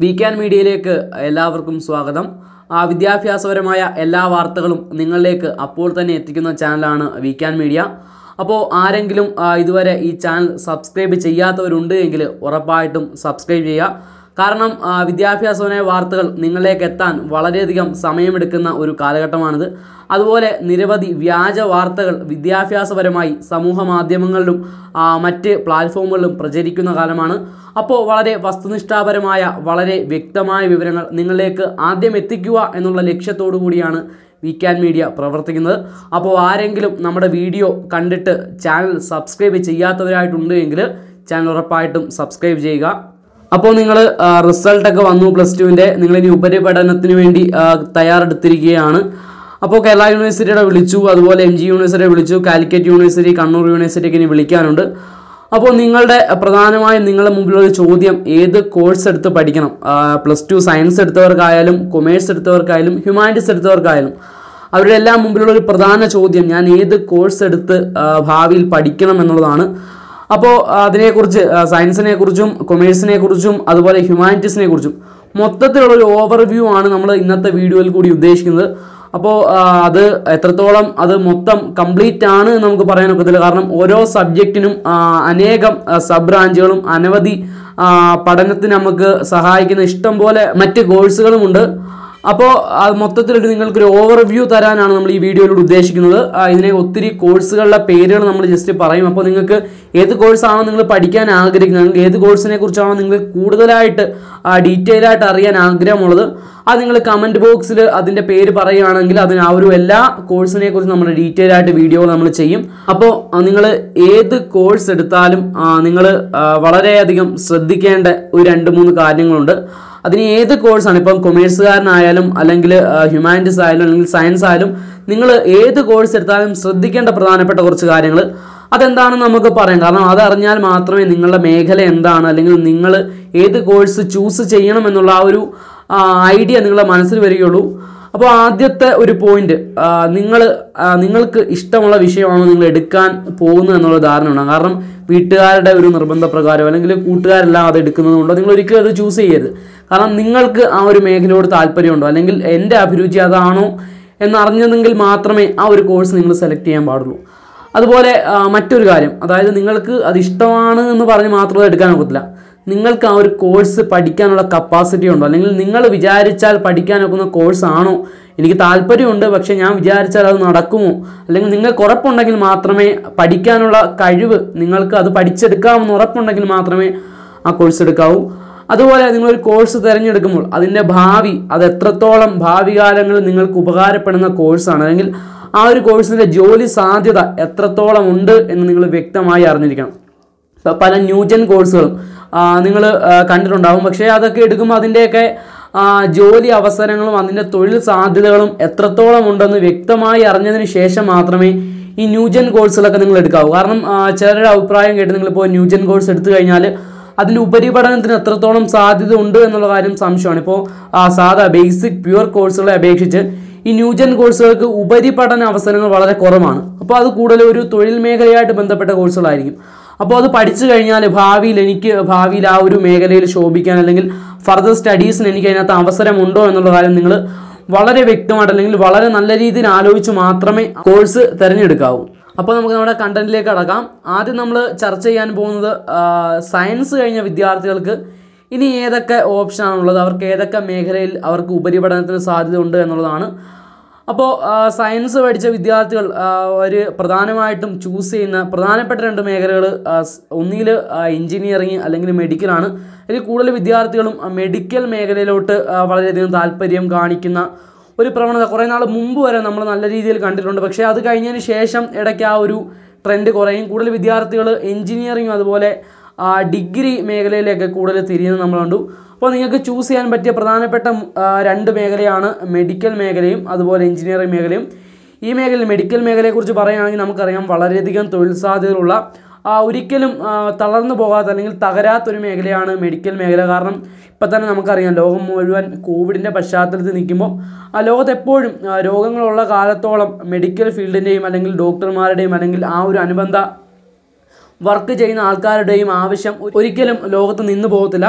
വീക്കാൻ മീഡിയയിലേക്ക് എല്ലാവർക്കും സ്വാഗതം ആ വിദ്യാഭ്യാസപരമായ എല്ലാ വാർത്തകളും നിങ്ങളിലേക്ക് അപ്പോൾ തന്നെ എത്തിക്കുന്ന ചാനലാണ് വീക്കാൻ മീഡിയ അപ്പോൾ ആരെങ്കിലും ആ, ഇതുവരെ ഈ ചാനൽ സബ്സ്ക്രൈബ് ചെയ്യാത്തവരുണ്ട് എങ്കിൽ ഉറപ്പായിട്ടും സബ്സ്ക്രൈബ് ചെയ്യുക കാരണം ആ, വിദ്യാഭ്യാസപരമായ വാർത്തകൾ നിങ്ങളിലേക്ക് എത്താൻ വളരെയധികം സമയമെടുക്കുന്ന ഒരു കാലഘട്ടമാണിത് അതുപോലെ നിരവധി വ്യാജ വാർത്തകൾ വിദ്യാഭ്യാസപരമായി സമൂഹ മാധ്യമങ്ങളിലും ആ, മറ്റ് പ്ലാറ്റ്ഫോമുകളിലും പ്രചരിക്കുന്ന കാലമാണ് അപ്പോൾ വളരെ വസ്തുനിഷ്ഠാപരമായ വളരെ വ്യക്തമായ വിവരങ്ങൾ നിങ്ങളിലേക്ക് ആദ്യം എത്തിക്കുക എന്നുള്ള ലക്ഷ്യത്തോടു കൂടിയാണ് വീക്കാൻ മീഡിയ പ്രവർത്തിക്കുന്നത് അപ്പോൾ ആരെങ്കിലും നമ്മുടെ വീഡിയോ കണ്ടിട്ട് ചാനൽ സബ്സ്ക്രൈബ് ചെയ്യാത്തവരായിട്ടുണ്ട് എങ്കിൽ ചാനൽ ഉറപ്പായിട്ടും സബ്സ്ക്രൈബ് ചെയ്യുക അപ്പോൾ നിങ്ങൾ റിസൾട്ടൊക്കെ വന്നു പ്ലസ് ടുവിൻ്റെ നിങ്ങളിനി ഉപരിപഠനത്തിന് വേണ്ടി ആ, തയ്യാറെടുത്തിരിക്കുകയാണ് അപ്പോൾ കേരള യൂണിവേഴ്സിറ്റിയുടെ വിളിച്ചു അതുപോലെ എം ജി യൂണിവേഴ്സിറ്റിയെ വിളിച്ചു കാലിക്കറ്റ് യൂണിവേഴ്സിറ്റി കണ്ണൂർ യൂണിവേഴ്സിറ്റിക്ക് ഇനി വിളിക്കാനുണ്ട് അപ്പോൾ നിങ്ങളുടെ പ്രധാനമായും നിങ്ങളുടെ മുമ്പിലുള്ള ഒരു ചോദ്യം ഏത് കോഴ്സ് എടുത്ത് പഠിക്കണം പ്ലസ് ടു സയൻസ് എടുത്തവർക്കായാലും കൊമേഴ്സ് എടുത്തവർക്കായാലും ഹ്യൂമാനിറ്റീസ് എടുത്തവർക്കായാലും അവരുടെ എല്ലാം മുമ്പിലുള്ള ഒരു പ്രധാന ചോദ്യം ഞാൻ ഏത് കോഴ്സ് എടുത്ത് ആ, ഭാവിയിൽ പഠിക്കണം എന്നുള്ളതാണ് അപ്പോൾ അതിനെക്കുറിച്ച് ആ, സയൻസിനെ കുറിച്ചും കൊമേഴ്സിനെ കുറിച്ചും അതുപോലെ ഹ്യൂമാനിറ്റീസിനെ കുറിച്ചും മൊത്തത്തിലുള്ള ഒരു ഓവർവ്യൂ ആണ് നമ്മൾ ഇന്നത്തെ വീഡിയോയിൽ കൂടി ഉദ്ദേശിക്കുന്നത് അപ്പോൾ ആ, അത് എത്രത്തോളം അത് മൊത്തം കംപ്ലീറ്റ് ആണ് എന്ന് നമുക്ക് പറയാൻ ഒക്കത്തില്ല കാരണം ഓരോ സബ്ജക്റ്റിനും ആ, അനേകം സബ് ബ്രാഞ്ചുകളും അനവധി ആ, പഠനത്തിന് നമുക്ക് സഹായിക്കുന്ന ഇഷ്ടം പോലെ മറ്റ് കോഴ്സുകളുമുണ്ട് അപ്പോൾ അത് മൊത്തത്തിലൊരു നിങ്ങൾക്കൊരു ഓവർവ്യൂ തരാനാണ് നമ്മൾ ഈ വീഡിയോയിലൂടെ ഉദ്ദേശിക്കുന്നത് ആ, ഇതിനെ ഒത്തിരി കോഴ്സുകളുടെ പേരുകൾ നമ്മൾ ജസ്റ്റ് പറയും അപ്പോൾ നിങ്ങൾക്ക് ഏത് കോഴ്സാണോ നിങ്ങൾ പഠിക്കാൻ ആഗ്രഹിക്കുന്നത് നിങ്ങൾക്ക് ഏത് കോഴ്സിനെ കുറിച്ചാണോ നിങ്ങൾ കൂടുതലായിട്ട് ഡീറ്റെയിൽ ആയിട്ട് അറിയാൻ ആഗ്രഹമുള്ളത് അത് നിങ്ങൾ കമൻറ്റ് ബോക്സിൽ അതിൻ്റെ പേര് പറയുകയാണെങ്കിൽ അതിന് ആ ഒരു എല്ലാ കോഴ്സിനെ കുറിച്ച് നമ്മൾ ഡീറ്റെയിൽ ആയിട്ട് വീഡിയോ നമ്മൾ ചെയ്യും അപ്പോൾ നിങ്ങൾ ഏത് കോഴ്സ് എടുത്താലും നിങ്ങൾ വളരെയധികം ശ്രദ്ധിക്കേണ്ട ഒരു രണ്ട് മൂന്ന് കാര്യങ്ങളുണ്ട് അതിന് ഏത് കോഴ്സാണ് ഇപ്പം കൊമേഴ്സുകാരനായാലും അല്ലെങ്കിൽ ഹ്യൂമാനിറ്റീസ് ആയാലും അല്ലെങ്കിൽ സയൻസ് ആയാലും നിങ്ങൾ ഏത് കോഴ്സ് എടുത്താലും ശ്രദ്ധിക്കേണ്ട പ്രധാനപ്പെട്ട കുറച്ച് കാര്യങ്ങൾ അതെന്താണെന്ന് നമുക്ക് പറയാം കാരണം അതറിഞ്ഞാൽ മാത്രമേ നിങ്ങളുടെ മേഖല എന്താണ് അല്ലെങ്കിൽ നിങ്ങൾ ഏത് കോഴ്സ് ചൂസ് ചെയ്യണം എന്നുള്ള ആ ഒരു ഐഡിയ നിങ്ങളുടെ മനസ്സിൽ വരികയുള്ളൂ അപ്പോൾ ആദ്യത്തെ ഒരു പോയിന്റ് നിങ്ങൾ നിങ്ങൾക്ക് ഇഷ്ടമുള്ള വിഷയമാണ് നിങ്ങൾ എടുക്കാൻ പോകുന്നത് എന്നുള്ള ധാരണ ഉണ്ടാകും കാരണം വീട്ടുകാരുടെ ഒരു നിർബന്ധപ്രകാരം അല്ലെങ്കിൽ കൂട്ടുകാരെല്ലാം അത് എടുക്കുന്നത് കൊണ്ട് നിങ്ങൾ ഒരിക്കലും അത് ചൂസ് ചെയ്യരുത് കാരണം നിങ്ങൾക്ക് ആ ഒരു മേഖലയോട് താല്പര്യമുണ്ടോ അല്ലെങ്കിൽ എൻ്റെ അഭിരുചി അതാണോ എന്നറിഞ്ഞതെങ്കിൽ മാത്രമേ ആ ഒരു കോഴ്സ് നിങ്ങൾ സെലക്ട് ചെയ്യാൻ പാടുള്ളൂ അതുപോലെ ആ, മറ്റൊരു കാര്യം അതായത് നിങ്ങൾക്ക് അത് ഇഷ്ടമാണ് എന്ന് പറഞ്ഞ് മാത്രം അത് എടുക്കാൻ ഒക്കത്തില്ല നിങ്ങൾക്ക് ആ ഒരു കോഴ്സ് പഠിക്കാനുള്ള കപ്പാസിറ്റി ഉണ്ടോ അല്ലെങ്കിൽ നിങ്ങൾ വിചാരിച്ചാൽ പഠിക്കാൻ ഒക്കുന്ന കോഴ്സ് ആണോ എനിക്ക് താല്പര്യമുണ്ട് പക്ഷേ ഞാൻ വിചാരിച്ചാൽ അത് നടക്കുമോ അല്ലെങ്കിൽ നിങ്ങൾക്ക് ഉറപ്പുണ്ടെങ്കിൽ മാത്രമേ പഠിക്കാനുള്ള കഴിവ് നിങ്ങൾക്ക് അത് പഠിച്ചെടുക്കാമെന്ന് ഉറപ്പുണ്ടെങ്കിൽ മാത്രമേ ആ കോഴ്സ് എടുക്കാവൂ അതുപോലെ നിങ്ങളൊരു കോഴ്സ് തിരഞ്ഞെടുക്കുമ്പോൾ അതിൻ്റെ ഭാവി അത് എത്രത്തോളം ഭാവി കാലങ്ങളിൽ നിങ്ങൾക്ക് ഉപകാരപ്പെടുന്ന കോഴ്സാണ് അല്ലെങ്കിൽ ആ ഒരു കോഴ്സിൻ്റെ ജോലി സാധ്യത എത്രത്തോളം ഉണ്ട് എന്ന് നിങ്ങൾ വ്യക്തമായി അറിഞ്ഞിരിക്കണം ഇപ്പം പല ന്യൂജൻ കോഴ്സുകളും നിങ്ങൾ കണ്ടിട്ടുണ്ടാവും പക്ഷേ അതൊക്കെ എടുക്കുമ്പോൾ അതിൻ്റെയൊക്കെ ആ, ജോലി അവസരങ്ങളും അതിൻ്റെ തൊഴിൽ സാധ്യതകളും എത്രത്തോളം ഉണ്ടെന്ന് വ്യക്തമായി അറിഞ്ഞതിന് ശേഷം മാത്രമേ ഈ ന്യൂജൻ കോഴ്സുകളൊക്കെ നിങ്ങൾ എടുക്കാവൂ കാരണം ആ, ചിലരുടെ അഭിപ്രായം കേട്ട് നിങ്ങളിപ്പോൾ ന്യൂജൻ കോഴ്സ് എടുത്തു കഴിഞ്ഞാൽ അതിൻ്റെ ഉപരിപഠനത്തിന് എത്രത്തോളം സാധ്യത ഉണ്ട് എന്നുള്ള കാര്യം സംശയമാണ് ഇപ്പോൾ സാധാ ബേസിക് പ്യുവർ കോഴ്സുകളെ അപേക്ഷിച്ച് ഈ ന്യൂജൻ കോഴ്സുകൾക്ക് ഉപരിപഠന അവസരങ്ങൾ വളരെ കുറവാണ് അപ്പോൾ അത് കൂടുതൽ ഒരു തൊഴിൽ മേഖലയായിട്ട് ബന്ധപ്പെട്ട കോഴ്സുകളായിരിക്കും അപ്പോൾ അത് പഠിച്ചു കഴിഞ്ഞാൽ ഭാവിയിൽ എനിക്ക് ഭാവിയിൽ ആ ഒരു മേഖലയിൽ ശോഭിക്കാൻ അല്ലെങ്കിൽ ഫർദർ സ്റ്റഡീസിന് എനിക്ക് അതിനകത്ത് അവസരമുണ്ടോ എന്നുള്ള കാര്യം നിങ്ങൾ വളരെ വ്യക്തമായിട്ട് അല്ലെങ്കിൽ വളരെ നല്ല രീതിയിൽ ആലോചിച്ച് മാത്രമേ കോഴ്സ് തിരഞ്ഞെടുക്കാവൂ അപ്പോൾ നമുക്ക് നമ്മുടെ കണ്ടന്റിലേക്ക് കടക്കാം ആദ്യം നമ്മൾ ചർച്ച ചെയ്യാൻ പോകുന്നത് സയൻസ് കഴിഞ്ഞ വിദ്യാർത്ഥികൾക്ക് ഇനി ഏതൊക്കെ ഓപ്ഷനാണുള്ളത് അവർക്ക് ഏതൊക്കെ മേഖലയിൽ അവർക്ക് ഉപരിപഠനത്തിന് സാധ്യത ഉണ്ട് എന്നുള്ളതാണ് അപ്പോൾ സയൻസ് പഠിച്ച വിദ്യാർത്ഥികൾ ഒരു പ്രധാനമായിട്ടും ചൂസ് ചെയ്യുന്ന പ്രധാനപ്പെട്ട രണ്ട് മേഖലകൾ ഒന്നിൽ എഞ്ചിനീയറിങ് അല്ലെങ്കിൽ മെഡിക്കലാണ് ഇതിൽ കൂടുതൽ വിദ്യാർത്ഥികളും മെഡിക്കൽ മേഖലയിലോട്ട് ആ, വളരെയധികം താല്പര്യം കാണിക്കുന്ന ഒരു പ്രവണത കുറേ നാൾ മുമ്പ് വരെ നമ്മൾ നല്ല രീതിയിൽ കണ്ടിട്ടുണ്ട് പക്ഷേ അത് കഴിഞ്ഞതിന് ശേഷം ഇടയ്ക്ക് ആ ഒരു ട്രെൻഡ് കുറയും കൂടുതൽ വിദ്യാർത്ഥികൾ എഞ്ചിനീയറിങ്ങും അതുപോലെ ആ, ഡിഗ്രി മേഖലയിലേക്ക് കൂടുതൽ തിരിയുന്നത് നമ്മൾ കണ്ടു അപ്പോൾ നിങ്ങൾക്ക് ചൂസ് ചെയ്യാൻ പറ്റിയ പ്രധാനപ്പെട്ട ആ, രണ്ട് മേഖലയാണ് മെഡിക്കൽ മേഖലയും അതുപോലെ എഞ്ചിനീയറിംഗ് മേഖലയും ഈ മേഖല മെഡിക്കൽ മേഖലയെക്കുറിച്ച് പറയുകയാണെങ്കിൽ നമുക്കറിയാം വളരെയധികം തൊഴിൽ സാധ്യതകളുള്ള ആ, ഒരിക്കലും ആ, തളർന്നു പോകാത്ത അല്ലെങ്കിൽ തകരാത്തൊരു മേഖലയാണ് മെഡിക്കൽ മേഖല കാരണം ഇപ്പം തന്നെ നമുക്കറിയാം ലോകം മുഴുവൻ കോവിഡിൻ്റെ പശ്ചാത്തലത്തിൽ നിൽക്കുമ്പോൾ ആ ലോകത്ത് എപ്പോഴും ആ, രോഗങ്ങളുള്ള കാലത്തോളം മെഡിക്കൽ ഫീൽഡിൻ്റെയും അല്ലെങ്കിൽ ഡോക്ടർമാരുടെയും അല്ലെങ്കിൽ ആ ഒരു അനുബന്ധ വർക്ക് ചെയ്യുന്ന ആൾക്കാരുടെയും ആവശ്യം ഒരിക്കലും ലോകത്ത് നിന്ന് പോകത്തില്ല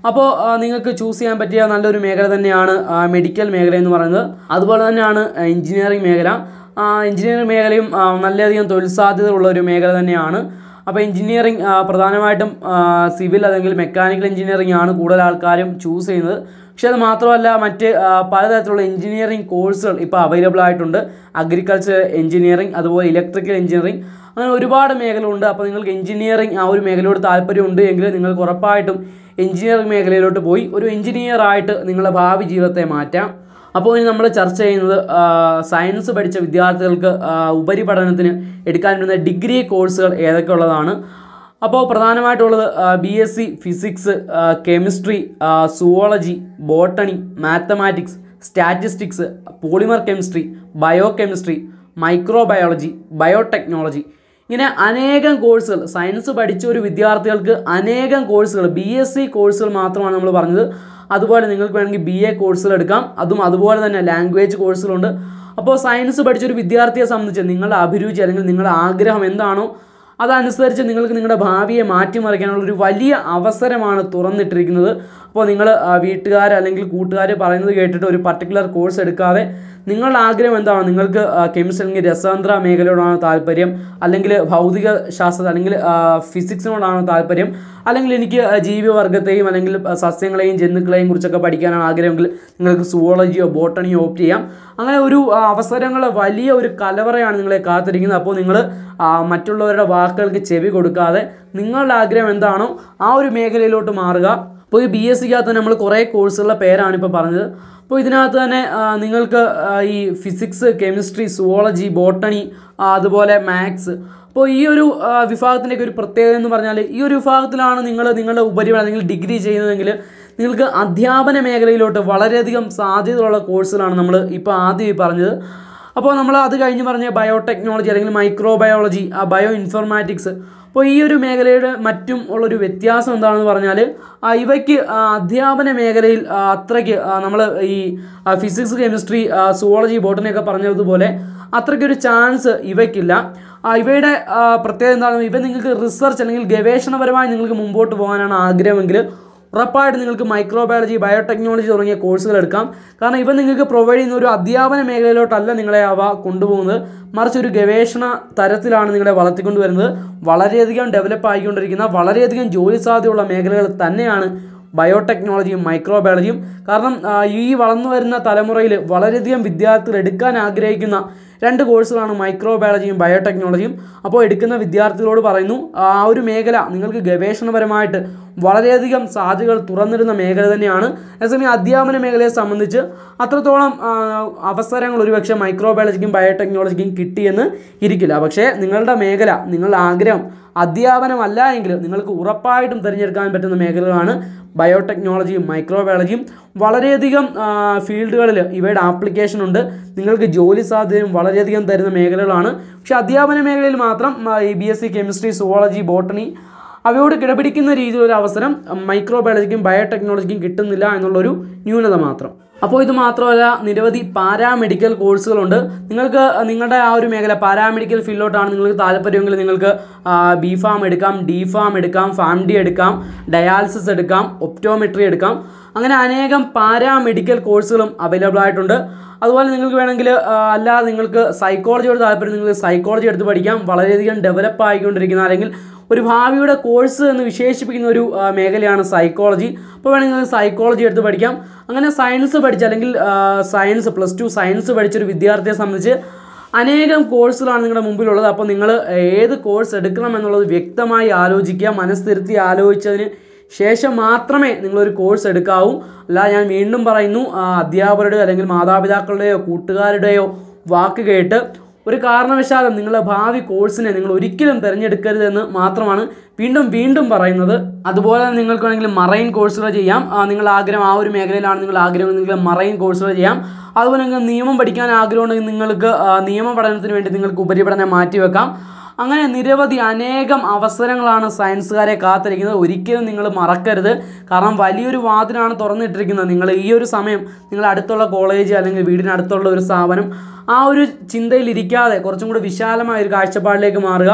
അപ്പോൾ ആ, നിങ്ങൾക്ക് ചൂസ് ചെയ്യാൻ പറ്റിയ നല്ലൊരു മേഖല തന്നെയാണ് ആ, മെഡിക്കൽ മേഖല എന്ന് പറയുന്നത് അതുപോലെ തന്നെയാണ് എഞ്ചിനീയറിംഗ് മേഖല ആ, എഞ്ചിനീയറിംഗ് മേഖലയും ആ, വളരെയധികം തൊഴിൽ സാധ്യത ഉള്ള ഒരു മേഖല തന്നെയാണ് അപ്പോൾ എഞ്ചിനീയറിംഗ് ആ, പ്രധാനമായിട്ടും ആ, സിവിൽ അല്ലെങ്കിൽ മെക്കാനിക്കൽ എഞ്ചിനീയറിംഗ് ആണ് കൂടുതൽ ആൾക്കാരും ചൂസ് ചെയ്യുന്നത് പക്ഷേ അത് മാത്രമല്ല മറ്റ് ആ, പലതരത്തിലുള്ള എഞ്ചിനീയറിംഗ് കോഴ്സുകൾ ഇപ്പോൾ അവൈലബിൾ ആയിട്ടുണ്ട് അഗ്രികൾച്ചർ എഞ്ചിനീയറിംഗ് അതുപോലെ ഇലക്ട്രിക്കൽ എഞ്ചിനീയറിംഗ് അങ്ങനെ ഒരുപാട് മേഖലയുണ്ട് അപ്പോൾ നിങ്ങൾക്ക് എഞ്ചിനീയറിംഗ് ആ ഒരു മേഖലയോട് താല്പര്യമുണ്ട് എങ്കിൽ നിങ്ങൾക്ക് ഉറപ്പായിട്ടും എഞ്ചിനീയറിംഗ് മേഖലയിലോട്ട് പോയി ഒരു എഞ്ചിനീയർ ആയിട്ട് നിങ്ങളുടെ ഭാവി ജീവിതത്തെ മാറ്റാം അപ്പോൾ ഇനി നമ്മൾ ചർച്ച ചെയ്യുന്നത് ആ, സയൻസ് പഠിച്ച വിദ്യാർത്ഥികൾക്ക് ആ, ഉപരിപഠനത്തിന് എടുക്കാൻ പറ്റുന്ന ഡിഗ്രി കോഴ്സുകൾ ഏതൊക്കെ ഉള്ളതാണ് അപ്പോൾ പ്രധാനമായിട്ടുള്ളത് B S C physics chemistry zoology botany mathematics statistics polymer chemistry biochemistry microbiology biotechnology ഇങ്ങനെ അനേകം കോഴ്സുകൾ സയൻസ് പഠിച്ച ഒരു വിദ്യാർത്ഥികൾക്ക് അനേകം കോഴ്സുകൾ ബി എസ് സി കോഴ്സുകൾ മാത്രമാണ് നമ്മൾ പറഞ്ഞത് അതുപോലെ നിങ്ങൾക്ക് വേണമെങ്കിൽ ബി എ കോഴ്സുകൾ എടുക്കാം അതും അതുപോലെ തന്നെ ലാംഗ്വേജ് കോഴ്സുകളുണ്ട് അപ്പോൾ സയൻസ് പഠിച്ച ഒരു വിദ്യാർത്ഥിയെ സംബന്ധിച്ച് നിങ്ങളുടെ അഭിരുചി അല്ലെങ്കിൽ നിങ്ങളുടെ ആഗ്രഹം എന്താണോ അതനുസരിച്ച് നിങ്ങൾക്ക് നിങ്ങളുടെ ഭാവിയെ മാറ്റിമറിക്കാനുള്ള ഒരു വലിയ അവസരമാണ് തുറന്നിട്ടിരിക്കുന്നത് അപ്പോൾ നിങ്ങൾ വീട്ടുകാർ അല്ലെങ്കിൽ കൂട്ടുകാർ പറയുന്നത് കേട്ടിട്ട് ഒരു പർട്ടിക്കുലർ കോഴ്സ് എടുക്കാതെ നിങ്ങളുടെ ആഗ്രഹം എന്താണ് നിങ്ങൾക്ക് കെമിസ്ട്രി അല്ലെങ്കിൽ രസതന്ത്ര മേഖലയോടാണ് താല്പര്യം അല്ലെങ്കിൽ ഭൗതിക ശാസ്ത്രം അല്ലെങ്കിൽ ഫിസിക്സിനോടാണ് താല്പര്യം അല്ലെങ്കിൽ എനിക്ക് ആ, ജീവിവർഗത്തെയും അല്ലെങ്കിൽ ആ, സസ്യങ്ങളെയും ജന്തുക്കളെയും കുറിച്ചൊക്കെ പഠിക്കാനാണ് ആഗ്രഹമെങ്കിൽ നിങ്ങൾക്ക് സുവോളജിയോ ബോട്ടണിയോ ഓപ്റ്റ് ചെയ്യാം അങ്ങനെ ഒരു ആ, അവസരങ്ങൾ വലിയ ഒരു കലവറയാണ് നിങ്ങളെ കാത്തിരിക്കുന്നത് അപ്പോൾ നിങ്ങൾ മറ്റുള്ളവരുടെ വാക്കുകൾക്ക് ചെവി കൊടുക്കാതെ നിങ്ങളുടെ ആഗ്രഹം എന്താണോ ആ ഒരു മേഖലയിലോട്ട് മാറുക അപ്പോൾ ഈ ബി എസ് സിക്കകത്ത് നമ്മൾ കുറേ കോഴ്സുകളുടെ പേരാണ് ഇപ്പോൾ പറഞ്ഞത് അപ്പോൾ ഇതിനകത്ത് തന്നെ ആ, നിങ്ങൾക്ക് ആ, ഈ ഫിസിക്സ് കെമിസ്ട്രി സുവോളജി ബോട്ടണി ആ, അതുപോലെ മാത്സ് അപ്പോൾ ഈ ഒരു ആ, വിഭാഗത്തിൻ്റെയൊക്കെ ഒരു പ്രത്യേകത എന്ന് പറഞ്ഞാൽ ഈ ഒരു വിഭാഗത്തിലാണ് നിങ്ങൾ നിങ്ങളുടെ ഉപരിപഠനം അല്ലെങ്കിൽ ഡിഗ്രി ചെയ്യുന്നതെങ്കിൽ നിങ്ങൾക്ക് അധ്യാപന മേഖലയിലോട്ട് വളരെയധികം സാധ്യതയുള്ള കോഴ്സുകളാണ് നമ്മൾ ഇപ്പോൾ ആദ്യം ഈ പറഞ്ഞത് അപ്പോൾ നമ്മൾ അത് കഴിഞ്ഞ് പറഞ്ഞ ബയോടെക്നോളജി അല്ലെങ്കിൽ മൈക്രോബയോളജി ആ ബയോ ഇൻഫർമാറ്റിക്സ് അപ്പോൾ ഈ ഒരു മേഖലയുടെ മറ്റും ഉള്ളൊരു വ്യത്യാസം എന്താണെന്ന് പറഞ്ഞാൽ ആ, ഇവയ്ക്ക് ആ, അധ്യാപന മേഖലയിൽ ആ, അത്രയ്ക്ക് നമ്മൾ ഈ ഫിസിക്സ് കെമിസ്ട്രി സുവോളജി ബോട്ടണിയൊക്കെ പറഞ്ഞതുപോലെ അത്രയ്ക്കൊരു ചാൻസ് ഇവയ്ക്കില്ല ആ, ഇവയുടെ ആ, പ്രത്യേകത എന്താണ് ഇവ നിങ്ങൾക്ക് റിസർച്ച് അല്ലെങ്കിൽ ഗവേഷണപരമായി നിങ്ങൾക്ക് മുമ്പോട്ട് പോകാനാണ് ആഗ്രഹമെങ്കിൽ ഉറപ്പായിട്ട് നിങ്ങൾക്ക് മൈക്രോബയോളജി ബയോടെക്നോളജി തുടങ്ങിയ കോഴ്സുകൾ എടുക്കാം കാരണം ഇവ നിങ്ങൾക്ക് പ്രൊവൈഡ് ചെയ്യുന്ന ഒരു അധ്യാപന മേഖലയിലോട്ടല്ല നിങ്ങളെ അവ കൊണ്ടുപോകുന്നത് മറിച്ച് ഒരു ഗവേഷണ തരത്തിലാണ് നിങ്ങളെ വളർത്തിക്കൊണ്ട് വരുന്നത് വളരെയധികം ഡെവലപ്പ് ആയിക്കൊണ്ടിരിക്കുന്ന വളരെയധികം ജോലി സാധ്യതയുള്ള മേഖലകൾ തന്നെയാണ് ബയോടെക്നോളജിയും മൈക്രോബയോളജിയും കാരണം ആ, ഈ വളർന്നു വരുന്ന തലമുറയിൽ വളരെയധികം വിദ്യാർത്ഥികൾ എടുക്കാൻ ആഗ്രഹിക്കുന്ന രണ്ട് കോഴ്സുകളാണ് മൈക്രോബയോളജിയും ബയോടെക്നോളജിയും അപ്പോൾ എടുക്കുന്ന വിദ്യാർത്ഥികളോട് പറയുന്നു ആ ഒരു മേഖല നിങ്ങൾക്ക് ഗവേഷണപരമായിട്ട് വളരെയധികം സാധ്യതകൾ തുറന്നിടുന്ന മേഖല തന്നെയാണ് അതേസമയം അധ്യാപന മേഖലയെ സംബന്ധിച്ച് അത്രത്തോളം ആ, അവസരങ്ങൾ ഒരുപക്ഷെ മൈക്രോബയോളജിക്കും ബയോടെക്നോളജിക്കും കിട്ടിയെന്ന് ഇരിക്കില്ല പക്ഷേ നിങ്ങളുടെ മേഖല നിങ്ങളുടെ ആഗ്രഹം അധ്യാപനമല്ല എങ്കിൽ നിങ്ങൾക്ക് ഉറപ്പായിട്ടും തിരഞ്ഞെടുക്കാൻ പറ്റുന്ന മേഖലകളാണ് ബയോടെക്നോളജിയും മൈക്രോബയോളജിയും വളരെയധികം ഫീൽഡുകളിൽ ഇവയുടെ ആപ്ലിക്കേഷൻ ഉണ്ട് നിങ്ങൾക്ക് ജോലി സാധ്യതയും വളരെയധികം തരുന്ന മേഖലകളാണ് പക്ഷേ അധ്യാപന മേഖലയിൽ മാത്രം ആ, ഈ B S C chemistry zoology botany അവയോട് കിടപിടിക്കുന്ന രീതിയിലൊരു അവസരം മൈക്രോബയോളജിക്കും ബയോടെക്നോളജിക്കും കിട്ടുന്നില്ല എന്നുള്ളൊരു ന്യൂനത മാത്രം അപ്പോൾ ഇത് മാത്രമല്ല നിരവധി പാരാമെഡിക്കൽ കോഴ്സുകളുണ്ട് നിങ്ങൾക്ക് നിങ്ങളുടെ ആ ഒരു മേഖല പാരാമെഡിക്കൽ ഫീൽഡിലോട്ടാണ് നിങ്ങൾക്ക് താല്പര്യമെങ്കിൽ നിങ്ങൾക്ക് ബി ഫാം എടുക്കാം ഡി ഫാം എടുക്കാം ഫാം ഡി എടുക്കാം ഡയാലിസിസ് എടുക്കാം ഒപ്റ്റോമെട്രി എടുക്കാം അങ്ങനെ അനേകം പാരാമെഡിക്കൽ കോഴ്സുകളും അവൈലബിൾ ആയിട്ടുണ്ട് അതുപോലെ നിങ്ങൾക്ക് വേണമെങ്കിൽ ആ, അല്ലാതെ നിങ്ങൾക്ക് സൈക്കോളജിയോട് താല്പര്യം നിങ്ങൾ സൈക്കോളജി എടുത്ത് പഠിക്കാം വളരെയധികം ഡെവലപ്പ് ആയിക്കൊണ്ടിരിക്കുന്ന അല്ലെങ്കിൽ ഒരു ഭാവിയുടെ കോഴ്സ് എന്ന് വിശേഷിപ്പിക്കുന്ന ഒരു ആ, മേഖലയാണ് സൈക്കോളജി അപ്പോൾ വേണമെങ്കിൽ നിങ്ങൾക്ക് സൈക്കോളജി എടുത്ത് പഠിക്കാം അങ്ങനെ സയൻസ് പഠിച്ച അല്ലെങ്കിൽ ആ, സയൻസ് പ്ലസ് ടു സയൻസ് പഠിച്ച ഒരു വിദ്യാർത്ഥിയെ സംബന്ധിച്ച് അനേകം കോഴ്സുകളാണ് നിങ്ങളുടെ മുമ്പിലുള്ളത് അപ്പോൾ നിങ്ങൾ ഏത് കോഴ്സ് എടുക്കണം എന്നുള്ളത് വ്യക്തമായി ആലോചിക്കുക മനസ്സിരുത്തി ആലോചിച്ചതിന് ശേഷം മാത്രമേ നിങ്ങളൊരു കോഴ്സ് എടുക്കാവൂ അല്ല ഞാൻ വീണ്ടും പറയുന്നു ആ, അധ്യാപകരുടെയോ അല്ലെങ്കിൽ മാതാപിതാക്കളുടെയോ കൂട്ടുകാരുടെയോ വാക്ക് കേട്ട് ഒരു കാരണവശാലും നിങ്ങളുടെ ഭാവി കോഴ്സിനെ നിങ്ങൾ ഒരിക്കലും തിരഞ്ഞെടുക്കരുതെന്ന് മാത്രമാണ് വീണ്ടും വീണ്ടും പറയുന്നത് അതുപോലെ തന്നെ നിങ്ങൾക്ക് വേണമെങ്കിൽ മറൈൻ കോഴ്സുകൾ ചെയ്യാം ആ, നിങ്ങളുടെ ആഗ്രഹം ആ ഒരു മേഖലയിലാണ് നിങ്ങൾ ആഗ്രഹം നിങ്ങൾ മറൈൻ കോഴ്സുകൾ ചെയ്യാം അതുപോലെ നിങ്ങൾക്ക് നിയമം പഠിക്കാൻ ആഗ്രഹമുണ്ടെങ്കിൽ നിങ്ങൾക്ക് ആ, നിയമ പഠനത്തിന് വേണ്ടി നിങ്ങൾക്ക് ഉപരിപഠനം മാറ്റിവെക്കാം അങ്ങനെ നിരവധി അനേകം അവസരങ്ങളാണ് സയൻസുകാരെ കാത്തിരിക്കുന്നത് ഒരിക്കലും നിങ്ങൾ മറക്കരുത് കാരണം വലിയൊരു വാതിലാണ് തുറന്നിട്ടിരിക്കുന്നത് നിങ്ങൾ ഈ ഒരു സമയം നിങ്ങൾ അടുത്തുള്ള കോളേജ് അല്ലെങ്കിൽ വീടിനടുത്തുള്ള ഒരു സ്ഥാപനം ആ ഒരു ചിന്തയിൽ ഇരിക്കാതെ കുറച്ചും കൂടി വിശാലമായ ഒരു കാഴ്ചപ്പാടിലേക്ക് മാറുക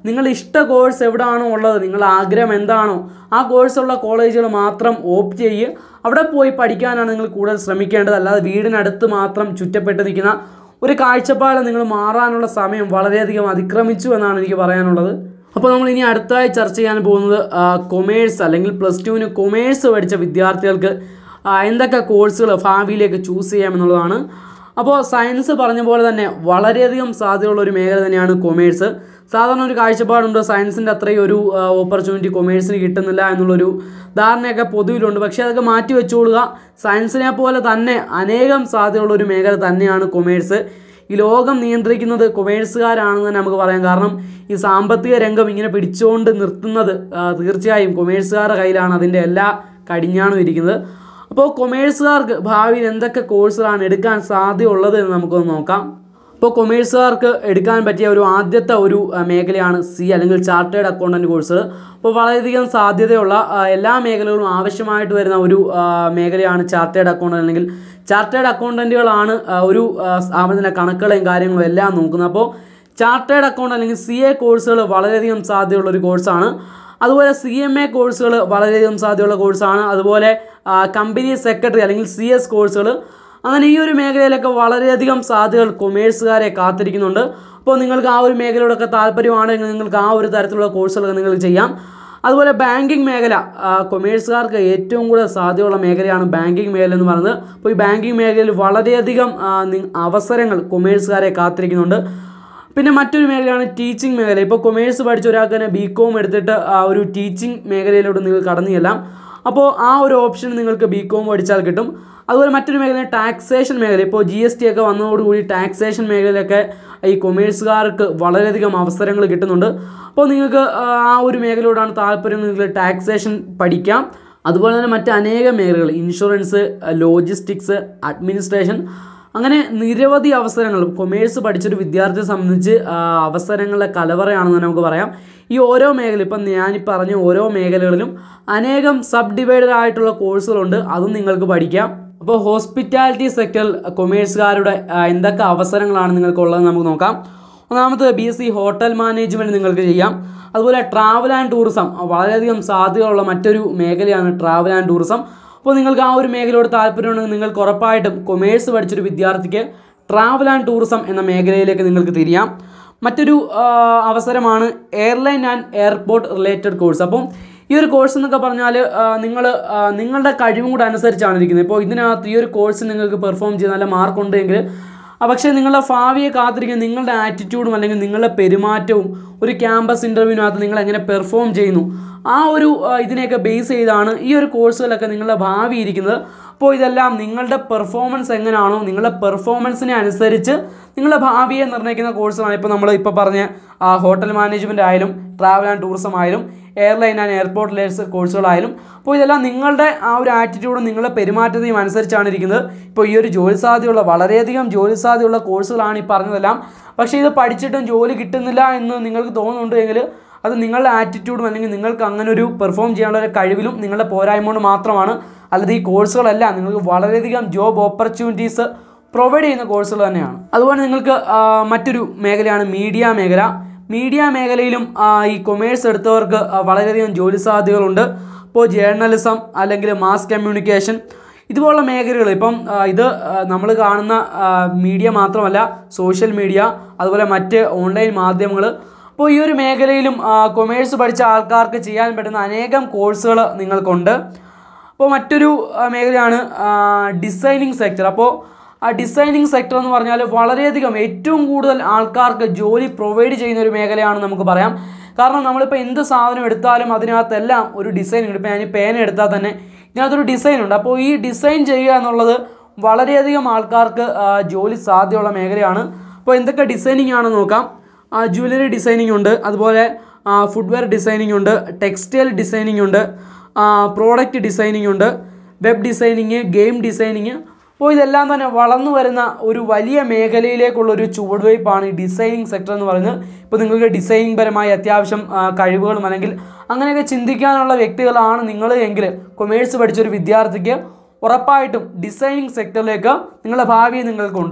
നിങ്ങളുടെ ഇഷ്ട കോഴ്സ് എവിടെയാണോ ഉള്ളത് നിങ്ങളുടെ ആഗ്രഹം എന്താണോ ആ കോഴ്സുള്ള കോളേജുകൾ മാത്രം ഓപ്റ്റ് ചെയ്യുക അവിടെ പോയി പഠിക്കാനാണ് നിങ്ങൾ കൂടുതൽ ശ്രമിക്കേണ്ടത് അല്ലാതെ വീടിനടുത്ത് മാത്രം ചുറ്റപ്പെട്ട് നിൽക്കുന്ന ഒരു കാഴ്ചപ്പാട് നിങ്ങൾ മാറാനുള്ള സമയം വളരെയധികം അതിക്രമിച്ചു എന്നാണ് എനിക്ക് പറയാനുള്ളത് അപ്പോൾ നമ്മൾ ഇനി അടുത്തായി ചർച്ച ചെയ്യാൻ പോകുന്നത് കൊമേഴ്സ് അല്ലെങ്കിൽ പ്ലസ് ടുവിന് കൊമേഴ്സ് പഠിച്ച വിദ്യാർത്ഥികൾക്ക് ആ, എന്തൊക്കെ കോഴ്സുകൾ ഭാവിയിലേക്ക് ചൂസ് ചെയ്യാമെന്നുള്ളതാണ് അപ്പോൾ സയൻസ് പറഞ്ഞ പോലെ തന്നെ വളരെയധികം സാധ്യതയുള്ള ഒരു മേഖല തന്നെയാണ് കൊമേഴ്സ് സാധാരണ ഒരു കാഴ്ചപ്പാടുണ്ട് സയൻസിൻ്റെ അത്രയും ഒരു ഓപ്പർച്യൂണിറ്റി കൊമേഴ്സിന് കിട്ടുന്നില്ല എന്നുള്ളൊരു ധാരണയൊക്കെ പൊതുവിലുണ്ട് പക്ഷേ അതൊക്കെ മാറ്റി വെച്ചുകൊള്ളുക സയൻസിനെ പോലെ തന്നെ അനേകം സാധ്യതയുള്ള ഒരു മേഖല തന്നെയാണ് കൊമേഴ്സ് ഈ ലോകം നിയന്ത്രിക്കുന്നത് കൊമേഴ്സുകാരാണെന്ന് തന്നെ നമുക്ക് പറയാം കാരണം ഈ സാമ്പത്തിക രംഗം ഇങ്ങനെ പിടിച്ചുകൊണ്ട് നിർത്തുന്നത് ആ, തീർച്ചയായും കൊമേഴ്സുകാരുടെ കയ്യിലാണ് അതിൻ്റെ എല്ലാ കടിഞ്ഞാണും ഇരിക്കുന്നത് അപ്പോൾ കൊമേഴ്സുകാർക്ക് ഭാവിയിൽ എന്തൊക്കെ കോഴ്സുകളാണ് എടുക്കാൻ സാധ്യതയുള്ളത് എന്ന് നമുക്കൊന്ന് നോക്കാം അപ്പോൾ കൊമേഴ്സുകാർക്ക് എടുക്കാൻ പറ്റിയ ഒരു ആദ്യത്തെ ഒരു ആ, മേഖലയാണ് സി അല്ലെങ്കിൽ ചാർട്ടേഡ് അക്കൗണ്ടൻറ്റ് കോഴ്സുകൾ അപ്പോൾ വളരെയധികം സാധ്യതയുള്ള ആ, എല്ലാ മേഖലകളും ആവശ്യമായിട്ട് വരുന്ന ഒരു ആ, മേഖലയാണ് ചാർട്ടേഡ് അക്കൗണ്ടൻറ്റ് അല്ലെങ്കിൽ ചാർട്ടേഡ് അക്കൗണ്ടൻറ്റുകളാണ് ആ, ഒരു ആ, സ്ഥാപനത്തിൻ്റെ കണക്കുകളെയും കാര്യങ്ങളും എല്ലാം നോക്കുന്നത് അപ്പോൾ ചാർട്ടേഡ് അക്കൗണ്ട് അല്ലെങ്കിൽ സി എ കോഴ്സുകൾ വളരെയധികം സാധ്യതയുള്ള ഒരു കോഴ്സാണ് അതുപോലെ സി എം എ കോഴ്സുകൾ വളരെയധികം സാധ്യതയുള്ള കോഴ്സാണ് അതുപോലെ കമ്പനി സെക്രട്ടറി അല്ലെങ്കിൽ സി എസ് കോഴ്സുകൾ അങ്ങനെ ഈ ഒരു മേഖലയിലൊക്കെ വളരെയധികം സാധ്യതകൾ കൊമേഴ്സുകാരെ കാത്തിരിക്കുന്നുണ്ട് അപ്പോൾ നിങ്ങൾക്ക് ആ ഒരു മേഖലയോടൊക്കെ താല്പര്യമാണെങ്കിൽ നിങ്ങൾക്ക് ആ ഒരു തരത്തിലുള്ള കോഴ്സുകളൊക്കെ നിങ്ങൾക്ക് ചെയ്യാം അതുപോലെ ബാങ്കിങ് മേഖല ആ, കൊമേഴ്സുകാർക്ക് ഏറ്റവും കൂടുതൽ സാധ്യതയുള്ള മേഖലയാണ് ബാങ്കിങ് മേഖല എന്ന് പറയുന്നത് അപ്പോൾ ഈ ബാങ്കിങ് മേഖലയിൽ വളരെയധികം ആ, നി- അവസരങ്ങൾ കൊമേഴ്സുകാരെ കാത്തിരിക്കുന്നുണ്ട് പിന്നെ മറ്റൊരു മേഖലയാണ് ടീച്ചിങ് മേഖല ഇപ്പോൾ കൊമേഴ്സ് പഠിച്ച ഒരാൾക്ക് തന്നെ ബി കോം എടുത്തിട്ട് ആ ഒരു ടീച്ചിങ് മേഖലയിലോട്ട് നിങ്ങൾ കടന്നു ചെല്ലാം അപ്പോൾ ആ ഒരു ഓപ്ഷൻ നിങ്ങൾക്ക് ബി കോം പഠിച്ചാൽ കിട്ടും അതുപോലെ മറ്റൊരു മേഖല ടാക്സേഷൻ മേഖല ഇപ്പോൾ ജി എസ് ടി ഒക്കെ വന്നതോടുകൂടി ടാക്സേഷൻ മേഖലയിലൊക്കെ ഈ കൊമേഴ്സുകാർക്ക് വളരെയധികം അവസരങ്ങൾ കിട്ടുന്നുണ്ട് അപ്പോൾ നിങ്ങൾക്ക് ആ, ആ ഒരു മേഖലയോടാണ് താല്പര്യം നിങ്ങൾ ടാക്സേഷൻ പഠിക്കാം അതുപോലെ തന്നെ മറ്റ് അനേകം മേഖലകൾ ഇൻഷുറൻസ് ലോജിസ്റ്റിക്സ് അഡ്മിനിസ്ട്രേഷൻ അങ്ങനെ നിരവധി അവസരങ്ങൾ കൊമേഴ്സ് പഠിച്ചൊരു വിദ്യാർത്ഥിയെ സംബന്ധിച്ച് ആ, അവസരങ്ങളുടെ കലവറയാണെന്ന് നമുക്ക് പറയാം ഈ ഓരോ മേഖല ഇപ്പം ഞാൻ പറഞ്ഞ ഓരോ മേഖലകളിലും അനേകം സബ് ഡിവൈഡഡ് ആയിട്ടുള്ള കോഴ്സുകളുണ്ട് അതും നിങ്ങൾക്ക് പഠിക്കാം അപ്പോൾ ഹോസ്പിറ്റാലിറ്റി സെക്ടറിൽ കൊമേഴ്സുകാരുടെ ആ, എന്തൊക്കെ അവസരങ്ങളാണ് നിങ്ങൾക്കുള്ളത് നമുക്ക് നോക്കാം ഒന്നാമത് B S C hotel management നിങ്ങൾക്ക് ചെയ്യാം അതുപോലെ ട്രാവൽ ആൻഡ് ടൂറിസം വളരെയധികം സാധ്യതയുള്ള മറ്റൊരു മേഖലയാണ് ട്രാവൽ ആൻഡ് ടൂറിസം അപ്പോൾ നിങ്ങൾക്ക് ആ ഒരു മേഖലയോട് താല്പര്യമുണ്ടെങ്കിൽ നിങ്ങൾക്ക് ഉറപ്പായിട്ടും കൊമേഴ്സ് പഠിച്ചൊരു വിദ്യാർത്ഥിക്ക് ട്രാവൽ ആൻഡ് ടൂറിസം എന്ന മേഖലയിലേക്ക് നിങ്ങൾക്ക് തിരിയാം മറ്റൊരു ആ, അവസരമാണ് airline and airport related course അപ്പം ഈ ഒരു കോഴ്സ് എന്നൊക്കെ പറഞ്ഞാൽ നിങ്ങൾ നിങ്ങളുടെ കഴിവും കൂടെ അനുസരിച്ചാണ് ഇരിക്കുന്നത് ഇപ്പോൾ ഇതിനകത്ത് ഈ ഒരു കോഴ്സ് നിങ്ങൾക്ക് പെർഫോം ചെയ്ത് നല്ല മാർക്ക് ഉണ്ടെങ്കിൽ ആ, പക്ഷേ നിങ്ങളുടെ ഭാവിയെ കാത്തിരിക്കുന്ന നിങ്ങളുടെ ആറ്റിറ്റ്യൂഡും അല്ലെങ്കിൽ നിങ്ങളുടെ പെരുമാറ്റവും ഒരു ക്യാമ്പസ് ഇൻ്റർവ്യൂവിനകത്ത് നിങ്ങൾ എങ്ങനെ പെർഫോം ചെയ്യുന്നു ആ ഒരു ആ, ഇതിനെയൊക്കെ ബേസ് ചെയ്താണ് ഈ ഒരു കോഴ്സുകളൊക്കെ നിങ്ങളുടെ ഭാവി ഇരിക്കുന്നത് അപ്പോൾ ഇതെല്ലാം നിങ്ങളുടെ പെർഫോമൻസ് എങ്ങനെയാണോ നിങ്ങളുടെ പെർഫോമൻസിനെ അനുസരിച്ച് നിങ്ങളുടെ ഭാവിയെ നിർണ്ണയിക്കുന്ന കോഴ്സുകളാണ് ഇപ്പോൾ നമ്മൾ ഇപ്പോൾ പറഞ്ഞ ആ, ഹോട്ടൽ മാനേജ്മെൻറ്റ് ആയാലും ട്രാവൽ ആൻഡ് ടൂറിസം ആയാലും എയർലൈൻ ആൻഡ് എയർപോർട്ട് ലേഴ്സ് കോഴ്സുകളായാലും അപ്പോൾ ഇതെല്ലാം നിങ്ങളുടെ ആ ഒരു ആറ്റിറ്റ്യൂഡും നിങ്ങളുടെ പെരുമാറ്റത്തെയും അനുസരിച്ചാണ് ഇരിക്കുന്നത് ഇപ്പോൾ ഈ ഒരു ജോലി സാധ്യതയുള്ള വളരെയധികം ജോലി സാധ്യതയുള്ള കോഴ്സുകളാണ് ഈ പറഞ്ഞതെല്ലാം പക്ഷേ ഇത് പഠിച്ചിട്ടും ജോലി കിട്ടുന്നില്ല എന്ന് നിങ്ങൾക്ക് തോന്നുന്നുണ്ട് എങ്കിൽ അത് നിങ്ങളുടെ ആറ്റിറ്റ്യൂഡും അല്ലെങ്കിൽ നിങ്ങൾക്ക് അങ്ങനെ ഒരു പെർഫോം ചെയ്യാനുള്ള ഒരു കഴിവിലും നിങ്ങളുടെ പോരായ്മ കൊണ്ട് മാത്രമാണ് അല്ലാതെ ഈ കോഴ്സുകളെല്ലാം നിങ്ങൾക്ക് വളരെയധികം ജോബ് ഓപ്പർച്യൂണിറ്റീസ് പ്രൊവൈഡ് ചെയ്യുന്ന കോഴ്സുകൾ തന്നെയാണ് അതുപോലെ നിങ്ങൾക്ക് ആ, മറ്റൊരു മേഖലയാണ് മീഡിയ മേഖല മീഡിയ മേഖലയിലും ആ, ഈ കൊമേഴ്സ് എടുത്തവർക്ക് ആ, വളരെയധികം ജോലി സാധ്യതകളുണ്ട് ഇപ്പോൾ ജേർണലിസം അല്ലെങ്കിൽ മാസ് കമ്മ്യൂണിക്കേഷൻ ഇതുപോലുള്ള മേഖലകൾ ഇപ്പം ആ, ഇത് നമ്മൾ കാണുന്ന ആ, മീഡിയ മാത്രമല്ല സോഷ്യൽ മീഡിയ അതുപോലെ മറ്റ് ഓൺലൈൻ മാധ്യമങ്ങൾ അപ്പോൾ ഈ ഒരു മേഖലയിലും ആ, കൊമേഴ്സ് പഠിച്ച ആൾക്കാർക്ക് ചെയ്യാൻ പറ്റുന്ന അനേകം കോഴ്സുകൾ നിങ്ങൾക്കുണ്ട് അപ്പോൾ മറ്റൊരു ആ, മേഖലയാണ് ഡിസൈനിങ് സെക്ടർ അപ്പോൾ ആ ഡിസൈനിങ് സെക്ടർ എന്ന് പറഞ്ഞാൽ വളരെയധികം ഏറ്റവും കൂടുതൽ ആൾക്കാർക്ക് ജോലി പ്രൊവൈഡ് ചെയ്യുന്ന ഒരു മേഖലയാണെന്ന് നമുക്ക് പറയാം കാരണം നമ്മളിപ്പോൾ എന്ത് സാധനം എടുത്താലും അതിനകത്തെല്ലാം ഒരു ഡിസൈൻ ഉണ്ട് ഇപ്പോൾ ഞാൻ ഈ പേന എടുത്താൽ തന്നെ ഇതിനകത്തൊരു ഡിസൈൻ ഉണ്ട് അപ്പോൾ ഈ ഡിസൈൻ ചെയ്യുക എന്നുള്ളത് വളരെയധികം ആൾക്കാർക്ക് ആ, ജോലി സാധ്യതയുള്ള മേഖലയാണ് അപ്പോൾ എന്തൊക്കെ ഡിസൈനിങ് ആണെന്ന് നോക്കാം ജ്വല്ലറി ഡിസൈനിങ് ഉണ്ട് അതുപോലെ ഫുഡ്വെയർ ഡിസൈനിങ് ഉണ്ട് ടെക്സ്റ്റൈൽ ഡിസൈനിങ് ഉണ്ട് പ്രോഡക്റ്റ് ഡിസൈനിങ് ഉണ്ട് വെബ് ഡിസൈനിങ് ഗെയിം ഡിസൈനിങ് അപ്പോൾ ഇതെല്ലാം തന്നെ വളർന്നു വരുന്ന ഒരു വലിയ മേഖലയിലേക്കുള്ള ഒരു ചുവടുവയ്പ്പാണ് ഈ ഡിസൈനിങ് സെക്ടർ എന്ന് പറയുന്നത് ഇപ്പോൾ നിങ്ങൾക്ക് ഡിസൈനിങ് പരമായി അത്യാവശ്യം ആ, കഴിവുകളും അല്ലെങ്കിൽ അങ്ങനെയൊക്കെ ചിന്തിക്കാനുള്ള വ്യക്തികളാണ് നിങ്ങൾ എങ്കിൽ കൊമേഴ്സ് പഠിച്ചൊരു വിദ്യാർത്ഥിക്ക് ഉറപ്പായിട്ടും ഡിസൈനിങ് സെക്ടറിലേക്ക് നിങ്ങളുടെ ഭാവിയെ നിങ്ങൾക്ക് കൊണ്ടുപോകാം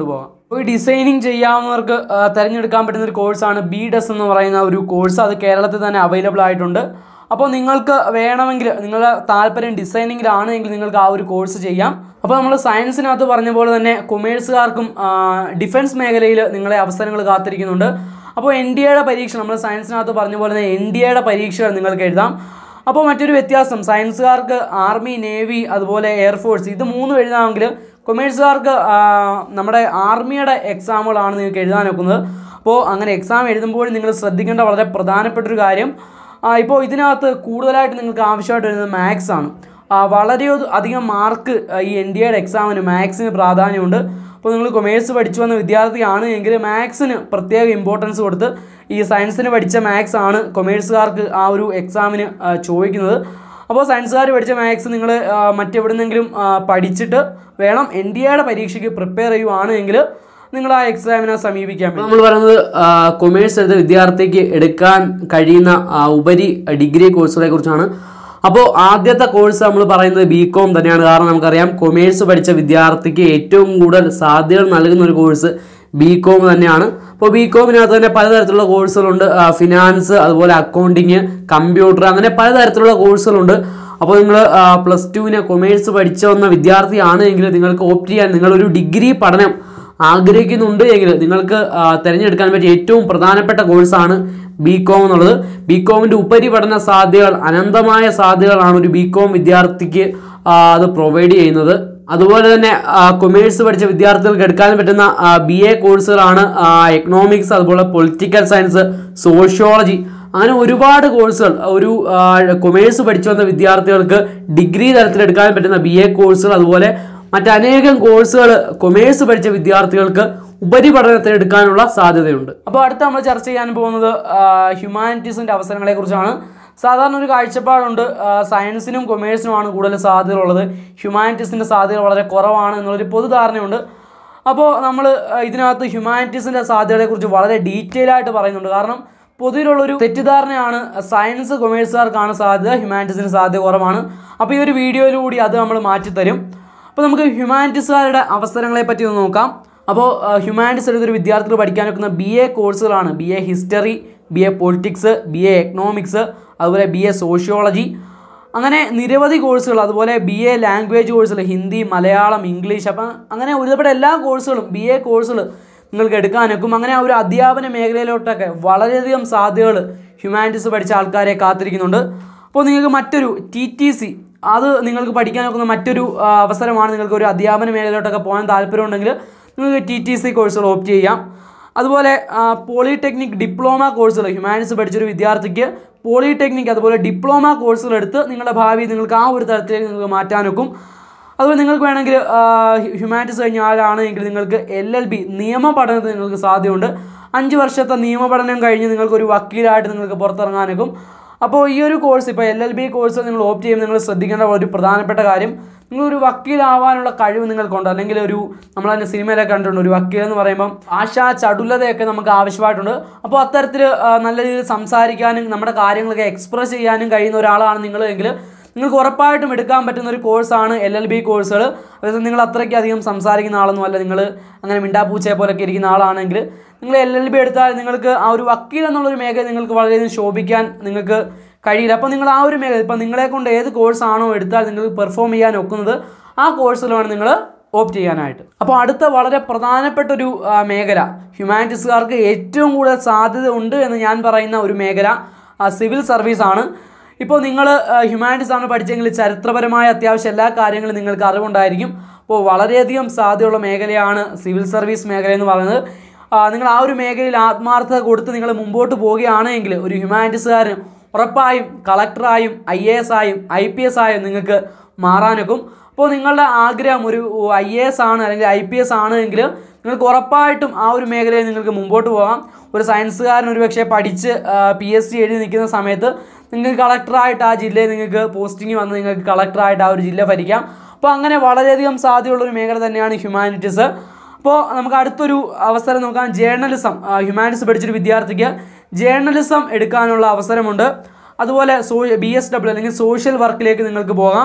അപ്പോൾ ഈ ഡിസൈനിങ് ചെയ്യാവുന്നവർക്ക് ആ, തിരഞ്ഞെടുക്കാൻ പറ്റുന്ന ഒരു കോഴ്സാണ് ബി ഡെസ് എന്ന് പറയുന്ന ഒരു കോഴ്സ് അത് കേരളത്തിൽ തന്നെ അവൈലബിൾ ആയിട്ടുണ്ട് അപ്പോൾ നിങ്ങൾക്ക് വേണമെങ്കിൽ നിങ്ങളുടെ താല്പര്യം ഡിസൈനിങ്ങിലാണ് എങ്കിൽ നിങ്ങൾക്ക് ആ ഒരു കോഴ്സ് ചെയ്യാം അപ്പോൾ നമ്മൾ സയൻസിനകത്ത് പറഞ്ഞ പോലെ തന്നെ കൊമേഴ്സുകാർക്കും ഡിഫൻസ് മേഖലയിൽ നിങ്ങളെ അവസരങ്ങൾ കാത്തിരിക്കുന്നുണ്ട് അപ്പോൾ എൻ ഡി എയുടെ പരീക്ഷ നമ്മൾ സയൻസിനകത്ത് പറഞ്ഞ പോലെ തന്നെ എൻ ഡി എയുടെ പരീക്ഷകൾ നിങ്ങൾക്ക് എഴുതാം അപ്പോൾ മറ്റൊരു വ്യത്യാസം സയൻസുകാർക്ക് ആർമി നേവി അതുപോലെ എയർഫോഴ്സ് ഇത് മൂന്നും എഴുതാമെങ്കിൽ കൊമേഴ്സുകാർക്ക് ആ, നമ്മുടെ ആർമിയുടെ എക്സാമുകളാണ് നിങ്ങൾക്ക് എഴുതാൻ വെക്കുന്നത് അപ്പോൾ അങ്ങനെ എക്സാം എഴുതുമ്പോൾ നിങ്ങൾ ശ്രദ്ധിക്കേണ്ട വളരെ പ്രധാനപ്പെട്ട ഒരു കാര്യം ആ, ഇപ്പോൾ ഇതിനകത്ത് കൂടുതലായിട്ട് നിങ്ങൾക്ക് ആവശ്യമായിട്ട് വരുന്നത് മാത്സ് ആണ് ആ, വളരെ ഒരു അധികം മാർക്ക് ഈ എൻ ഡി എയുടെ എക്സാമിന് മാത്സിന് പ്രാധാന്യമുണ്ട് അപ്പോൾ നിങ്ങൾ കൊമേഴ്സ് പഠിച്ചു വന്ന വിദ്യാർത്ഥിയാണ് എങ്കിൽ മാത്സിന് പ്രത്യേക ഇമ്പോർട്ടൻസ് കൊടുത്ത് ഈ സയൻസിന് പഠിച്ച മാത്സ് ആണ് കൊമേഴ്സുകാർക്ക് ആ ഒരു എക്സാമിന് ആ, ചോദിക്കുന്നത് അപ്പോൾ സയൻസുകാർ പഠിച്ച മാത്സ് നിങ്ങൾ മറ്റെവിടുന്നെങ്കിലും ആ, പഠിച്ചിട്ട് വേണം എൻ ഡി എയുടെ പരീക്ഷയ്ക്ക് പ്രിപ്പയർ ചെയ്യുവാണ് എങ്കിൽ നിങ്ങൾ ആ എക്സാമിനെ സമീപിക്കാൻ നമ്മൾ പറയുന്നത് കൊമേഴ്സ് എടുത്ത വിദ്യാർത്ഥിക്ക് എടുക്കാൻ കഴിയുന്ന ആ, ഉപരി ഡിഗ്രി കോഴ്സുകളെ കുറിച്ചാണ് അപ്പോൾ ആദ്യത്തെ കോഴ്സ് നമ്മൾ പറയുന്നത് ബി കോം തന്നെയാണ് കാരണം നമുക്കറിയാം കൊമേഴ്സ് പഠിച്ച വിദ്യാർത്ഥിക്ക് ഏറ്റവും കൂടുതൽ സാധ്യതകൾ നൽകുന്ന ഒരു കോഴ്സ് ബി കോം തന്നെയാണ് അപ്പോൾ ബി കോമിനകത്ത് തന്നെ പലതരത്തിലുള്ള കോഴ്സുകളുണ്ട് ആ, ഫിനാൻസ് അതുപോലെ അക്കൗണ്ടിങ് കമ്പ്യൂട്ടർ അങ്ങനെ പലതരത്തിലുള്ള കോഴ്സുകളുണ്ട് അപ്പോൾ നിങ്ങൾ പ്ലസ് ടുവിന് കൊമേഴ്സ് പഠിച്ച വന്ന വിദ്യാർത്ഥിയാണ് എങ്കിൽ നിങ്ങൾക്ക് ഓപ്റ്റ് ചെയ്യാൻ നിങ്ങളൊരു ഡിഗ്രി പഠനം ആഗ്രഹിക്കുന്നുണ്ട് എങ്കിൽ നിങ്ങൾക്ക് ആ, തിരഞ്ഞെടുക്കാൻ പറ്റിയ ഏറ്റവും പ്രധാനപ്പെട്ട കോഴ്സാണ് ബി കോം എന്നുള്ളത് ബി കോമിൻ്റെ ഉപരിപഠന സാധ്യതകൾ അനന്തമായ സാധ്യതകളാണ് ഒരു ബി കോം വിദ്യാർത്ഥിക്ക് ആ, അത് പ്രൊവൈഡ് ചെയ്യുന്നത് അതുപോലെ തന്നെ കൊമേഴ്സ് പഠിച്ച വിദ്യാർത്ഥികൾക്ക് എടുക്കാൻ പറ്റുന്ന ബി എ കോഴ്സുകളാണ് എക്കണോമിക്സ് അതുപോലെ പൊളിറ്റിക്കൽ സയൻസ് സോഷ്യോളജി അങ്ങനെ ഒരുപാട് കോഴ്സുകൾ ഒരു കൊമേഴ്സ് പഠിച്ചു വന്ന വിദ്യാർത്ഥികൾക്ക് ഡിഗ്രി തലത്തിൽ എടുക്കാൻ പറ്റുന്ന ബി എ കോഴ്സുകൾ അതുപോലെ മറ്റനേകം കോഴ്സുകൾ കൊമേഴ്സ് പഠിച്ച വിദ്യാർത്ഥികൾക്ക് ഉപരിപഠനത്തിന് എടുക്കാനുള്ള സാധ്യതയുണ്ട് അപ്പോൾ അടുത്ത നമ്മൾ ചർച്ച ചെയ്യാൻ പോകുന്നത് ഹ്യൂമാനിറ്റീസിൻ്റെ അവസരങ്ങളെ കുറിച്ചാണ് സാധാരണ ഒരു കാഴ്ചപ്പാടുണ്ട് ആ, സയൻസിനും കൊമേഴ്സിനുമാണ് കൂടുതൽ സാധ്യതയുള്ളത് ഹ്യൂമാനിറ്റീസിൻ്റെ സാധ്യത വളരെ കുറവാണ് എന്നുള്ളൊരു പൊതുധാരണയുണ്ട് അപ്പോൾ നമ്മൾ ഇതിനകത്ത് ഹ്യൂമാനിറ്റീസിൻ്റെ സാധ്യതകളെക്കുറിച്ച് വളരെ ഡീറ്റെയിൽ ആയിട്ട് പറയുന്നുണ്ട് കാരണം പൊതുവിലുള്ളൊരു തെറ്റിദ്ധാരണയാണ് സയൻസ് കൊമേഴ്സുകാർക്കാണ് സാധ്യത ഹ്യൂമാനിറ്റീസിന് സാധ്യത കുറവാണ് അപ്പോൾ ഈ ഒരു വീഡിയോയിലൂടെ അത് നമ്മൾ മാറ്റിത്തരും അപ്പോൾ നമുക്ക് ഹ്യൂമാനിറ്റീസുകാരുടെ അവസരങ്ങളെ പറ്റി ഒന്ന് നോക്കാം അപ്പോൾ ഹ്യൂമാനിറ്റീസ് എടുത്തൊരു വിദ്യാർത്ഥികൾ പഠിക്കാൻ വെക്കുന്ന ബി എ കോഴ്സുകളാണ് B A history B A politics B A economics അതുപോലെ ബി എ സോഷ്യോളജി അങ്ങനെ നിരവധി കോഴ്സുകൾ അതുപോലെ ബി എ ലാംഗ്വേജ് കോഴ്സുകൾ ഹിന്ദി മലയാളം ഇംഗ്ലീഷ് അപ്പം അങ്ങനെ ഒരുപാട് എല്ലാ കോഴ്സുകളും ബി എ കോഴ്സുകൾ നിങ്ങൾക്ക് എടുക്കാനൊക്കും അങ്ങനെ ആ ഒരു അധ്യാപന മേഖലയിലോട്ടൊക്കെ വളരെയധികം സാധ്യതകൾ ഹ്യൂമാനിറ്റീസ് പഠിച്ച ആൾക്കാരെ കാത്തിരിക്കുന്നുണ്ട് അപ്പോൾ നിങ്ങൾക്ക് മറ്റൊരു ടി ടി സി അത് നിങ്ങൾക്ക് പഠിക്കാൻ നോക്കുന്ന മറ്റൊരു ആ, അവസരമാണ് നിങ്ങൾക്ക് ഒരു അധ്യാപന മേഖലയിലോട്ടൊക്കെ പോകാൻ താല്പര്യമുണ്ടെങ്കിൽ നിങ്ങൾക്ക് ടി ടി സി കോഴ്സുകൾ ഓപ്റ്റ് ചെയ്യാം അതുപോലെ പോളിടെക്നിക് ഡിപ്ലോമ കോഴ്സുകൾ ഹ്യൂമാനിറ്റീസ് പഠിച്ചൊരു വിദ്യാർത്ഥിക്ക് പോളിടെക്നിക് അതുപോലെ ഡിപ്ലോമ കോഴ്സുകൾ എടുത്ത് നിങ്ങളുടെ ഭാവി നിങ്ങൾക്ക് ആ ഒരു തരത്തിലേക്ക് നിങ്ങൾക്ക് മാറ്റാൻ നോക്കും അതുപോലെ നിങ്ങൾക്ക് വേണമെങ്കിൽ ഹ്യൂമാനിറ്റീസ് കഴിഞ്ഞ ആളാണ് എങ്കിൽ നിങ്ങൾക്ക് എൽ എൽ ബി നിയമ പഠനത്തിന് നിങ്ങൾക്ക് സാധ്യതയുണ്ട് അഞ്ച് വർഷത്തെ നിയമ പഠനം കഴിഞ്ഞ് നിങ്ങൾക്ക് ഒരു വക്കീലായിട്ട് നിങ്ങൾക്ക് പുറത്തിറങ്ങാനൊക്കും അപ്പോൾ ഈ ഒരു കോഴ്സ് ഇപ്പോൾ എൽ എൽ ബി കോഴ്സ് നിങ്ങൾ ഓപ്റ്റ് ചെയ്യുമ്പോൾ നിങ്ങൾ ശ്രദ്ധിക്കേണ്ട ഒരു പ്രധാനപ്പെട്ട കാര്യം നിങ്ങളൊരു വക്കീലാവാനുള്ള കഴിവ് നിങ്ങൾക്കുണ്ട് അല്ലെങ്കിൽ ഒരു നമ്മൾ തന്നെ സിനിമയിലൊക്കെ കണ്ടിട്ടുണ്ട് ഒരു വക്കീൽ എന്ന് പറയുമ്പം ആശാ ചടുലതയൊക്കെ നമുക്ക് ആവശ്യമായിട്ടുണ്ട് അപ്പോൾ അത്തരത്തിൽ ആ, നല്ല രീതിയിൽ സംസാരിക്കാനും നമ്മുടെ കാര്യങ്ങളൊക്കെ എക്സ്പ്രസ് ചെയ്യാനും കഴിയുന്ന ഒരാളാണ് നിങ്ങൾ എങ്കിൽ നിങ്ങൾക്ക് ഉറപ്പായിട്ടും എടുക്കാൻ പറ്റുന്ന ഒരു കോഴ്സാണ് എൽ എൽ ബി കോഴ്സുകൾ അതായത് നിങ്ങൾ അത്രയ്ക്ക് അധികം സംസാരിക്കുന്ന ആളൊന്നുമല്ല നിങ്ങൾ അങ്ങനെ മിണ്ടാപ്പൂച്ചയെ പോലൊക്കെ ഇരിക്കുന്ന ആളാണെങ്കിൽ നിങ്ങൾ എൽ എൽ ബി എടുത്താൽ നിങ്ങൾക്ക് ആ ഒരു വക്കീൽ എന്നുള്ളൊരു മേഖല നിങ്ങൾക്ക് വളരെയധികം ശോഭിക്കാൻ നിങ്ങൾക്ക് കഴിയില്ല അപ്പോൾ നിങ്ങൾ ആ ഒരു മേഖല ഇപ്പോൾ നിങ്ങളെ കൊണ്ട് ഏത് കോഴ്സാണോ എടുത്താൽ നിങ്ങൾക്ക് പെർഫോം ചെയ്യാൻ ഒക്കുന്നത് ആ കോഴ്സിലാണ് നിങ്ങൾ ഓപ്റ്റ് ചെയ്യാനായിട്ട് അപ്പോൾ അടുത്ത വളരെ പ്രധാനപ്പെട്ട ഒരു ആ, മേഖല ഹ്യൂമാനിറ്റീസുകാർക്ക് ഏറ്റവും കൂടുതൽ സാധ്യത ഉണ്ട് എന്ന് ഞാൻ പറയുന്ന ഒരു മേഖല ആ, സിവിൽ സർവീസ് ആണ് ഇപ്പോൾ നിങ്ങൾ ഹ്യൂമാനിറ്റീസ് ആണ് പഠിച്ചെങ്കിൽ ചരിത്രപരമായ അത്യാവശ്യം എല്ലാ കാര്യങ്ങളും നിങ്ങൾക്ക് അറിവുണ്ടായിരിക്കും അപ്പോൾ വളരെയധികം സാധ്യതയുള്ള മേഖലയാണ് സിവിൽ സർവീസ് മേഖല എന്ന് പറയുന്നത് ആ, നിങ്ങൾ ആ ഒരു മേഖലയിൽ ആത്മാർത്ഥത കൊടുത്ത് നിങ്ങൾ മുമ്പോട്ട് പോവുകയാണെങ്കിൽ ഒരു ഹ്യൂമാനിറ്റീസുകാരൻ ഉറപ്പായും കളക്ടറായും ഐ എ എസ് ആയും ഐ പി എസ് ആയും നിങ്ങൾക്ക് മാറാനൊക്കും അപ്പോൾ നിങ്ങളുടെ ആഗ്രഹം ഒരു ഐ എ എസ് ആണ് അല്ലെങ്കിൽ ഐ പി എസ് ആണ് എങ്കിൽ നിങ്ങൾക്ക് ഉറപ്പായിട്ടും ആ ഒരു മേഖലയിൽ നിങ്ങൾക്ക് മുമ്പോട്ട് പോകാം ഒരു സയൻസുകാരൻ ഒരു പക്ഷേ പഠിച്ച് പി എസ് സി എഴുതി നിൽക്കുന്ന സമയത്ത് നിങ്ങൾക്ക് കളക്ടറായിട്ട് ആ ജില്ലയിൽ നിങ്ങൾക്ക് പോസ്റ്റിംഗ് വന്ന് നിങ്ങൾക്ക് കളക്ടറായിട്ട് ആ ഒരു ജില്ല ഭരിക്കാം അപ്പോൾ അങ്ങനെ വളരെയധികം സാധ്യതയുള്ള ഒരു മേഖല തന്നെയാണ് ഹ്യൂമാനിറ്റീസ് അപ്പോൾ നമുക്ക് അടുത്തൊരു അവസരം നോക്കാം ജേർണലിസം ഹ്യൂമാനിറ്റീസ് പഠിച്ചൊരു വിദ്യാർത്ഥിക്ക് ജേർണലിസം എടുക്കാനുള്ള അവസരമുണ്ട് അതുപോലെ സോ ബി എസ് ഡബ്ല്യു അല്ലെങ്കിൽ സോഷ്യൽ വർക്കിലേക്ക് നിങ്ങൾക്ക് പോകാം